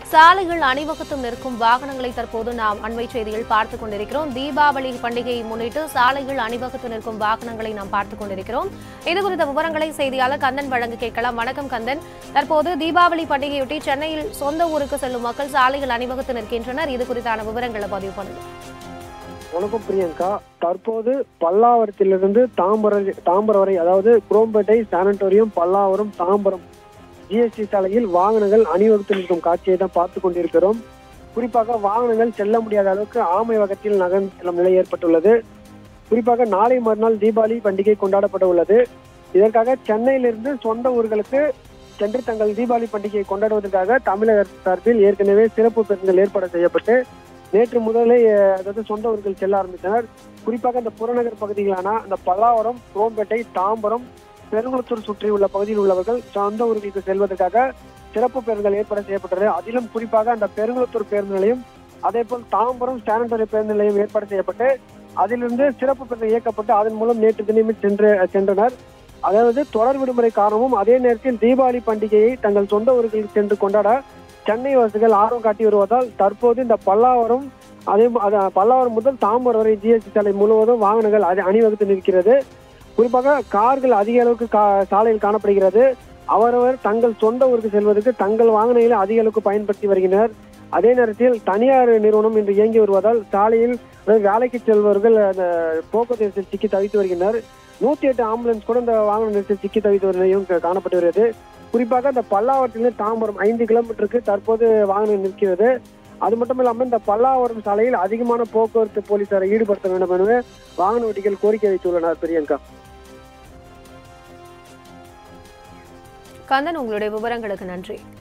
சாலைகள் அணிவகுத்தும் நிற்கும் வாகனங்களை தற்போது நாம் அண்மை செய்தியில் பார்த்துக் கொண்டிருக்கிறோம் தீபாவளி பண்டிகையை முன்னிட்டு சாலைகள் அணிவகுத்து நிற்கும் வாகனங்களை நாம் பார்த்துக் கொண்டிருக்கிறோம் இது குறித்த விவரங்களை செய்தியாளர் கந்தன் வழங்க கேட்கலாம் வணக்கம் கந்தன் தற்போது தீபாவளி பண்டிகையொட்டி சென்னையில் சொந்த ஊருக்கு செல்லும் மக்கள் சாலைகள் அணிவகுத்து நிற்கின்றனர் இது குறித்தான விவரங்களை பதிவு பண்ணுங்க வணக்கம் பிரியங்கா தற்போது பல்லாவரத்திலிருந்து தாம்பரம் தாம்பரம் வரை அதாவது குரோம்பேட்டை சானட்டோரியம் பல்லாவரம் தாம்பரம் ஜிஎஸ்டி சாலையில் வாகனங்கள் அணிவகுத்து நிற்கும் காட்சியை தான் பார்த்து கொண்டிருக்கிறோம் குறிப்பாக வாகனங்கள் செல்ல முடியாத அளவுக்கு ஆமை வகத்தில் நகர்ந்து செல்லும் நிலை ஏற்பட்டுள்ளது குறிப்பாக நாளை மறுநாள் தீபாவளி பண்டிகை கொண்டாடப்பட உள்ளது இதற்காக சென்னையிலிருந்து சொந்த ஊர்களுக்கு சென்று தங்கள் தீபாவளி பண்டிகையை கொண்டாடுவதற்காக தமிழக அரசு சார்பில் ஏற்கனவே சிறப்பு பேருந்துகள் ஏற்பாடு செய்யப்பட்டு நேற்று முதலே அஹ், அதாவது சொந்த ஊர்கள் செல்ல ஆரம்பித்தனர் குறிப்பாக இந்த புறநகர் பகுதிகளான அந்த பல்லாவரம் குரோம்பேட்டை தாம்பரம் பெருங்குளத்தூர் சுற்றி உள்ள பகுதியில் உள்ளவர்கள் சொந்த ஊர்களுக்கு செல்வதற்காக சிறப்பு பேருந்துகள் ஏற்பாடு செய்யப்பட்டது அதிலும் குறிப்பாக அந்த பெருங்குளத்தூர் பேருந்து நிலையம் அதே போல் தாம்பரம் சானிட்டரி பேருந்து நிலையம் ஏற்பாடு செய்யப்பட்டு அதிலிருந்து சிறப்பு பேருந்து இயக்கப்பட்டு அதன் மூலம் நேற்று தினமே சென்று சென்றனர் அதாவது தொடர் விடுமுறை காரணமும் அதே நேரத்தில் தீபாவளி பண்டிகையை தங்கள் சொந்த ஊர்களுக்கு சென்று கொண்டாட சென்னை வாசிகள் ஆர்வம் காட்டி வருவதால் தற்போது இந்த பல்லாவரம் அதே ம- அது பல்லாவரம் முதல் தாம்பரம் வரை ஜிஎஸ்டி சாலை முழுவதும் வாகனங்கள் அது அணிவகுத்து நிற்கிறது குறிப்பாக கார்கள் அதிக அளவுக்கு கா- சாலையில் காணப்படுகிறது அவரவர் தங்கள் சொந்த ஊருக்கு செல்வதற்கு தங்கள் வாகனங்களை அதிக அளவுக்கு பயன்படுத்தி வருகின்றனர் அதே நேரத்தில் தனியார் நிறுவனம் இன்று இயங்கி வருவதால் சாலையில் அதாவது வேலைக்கு செல்பவர்கள் அந்த போக்குவரத்து நெரிசலில் சிக்கி தவித்து வருகின்றனர் நூத்தி எட்டு ஆம்புலன்ஸ் கூட இந்த வாகன நெரிசல் சிக்கி தவித்து வருவதையும் கா- காணப்பட்டு வருகிறது குறிப்பாக இந்த பல்லாவரத்திலிருந்து தாம்பரம் ஐந்து கிலோமீட்டருக்கு தற்போது வாகனம் நிற்கிறது அது மட்டும் இல்லாமல் இந்த பல்லாவரம் சாலையில் அதிகமான போக்குவரத்து போலீசாரை ஈடுபடுத்த வேண்டும் என வாகன ஓட்டிகள் கோரிக்கை வைத்துள்ளனர் பிரியங்கா கந்தன் உங்களுடைய விவரங்களுக்கு நன்றி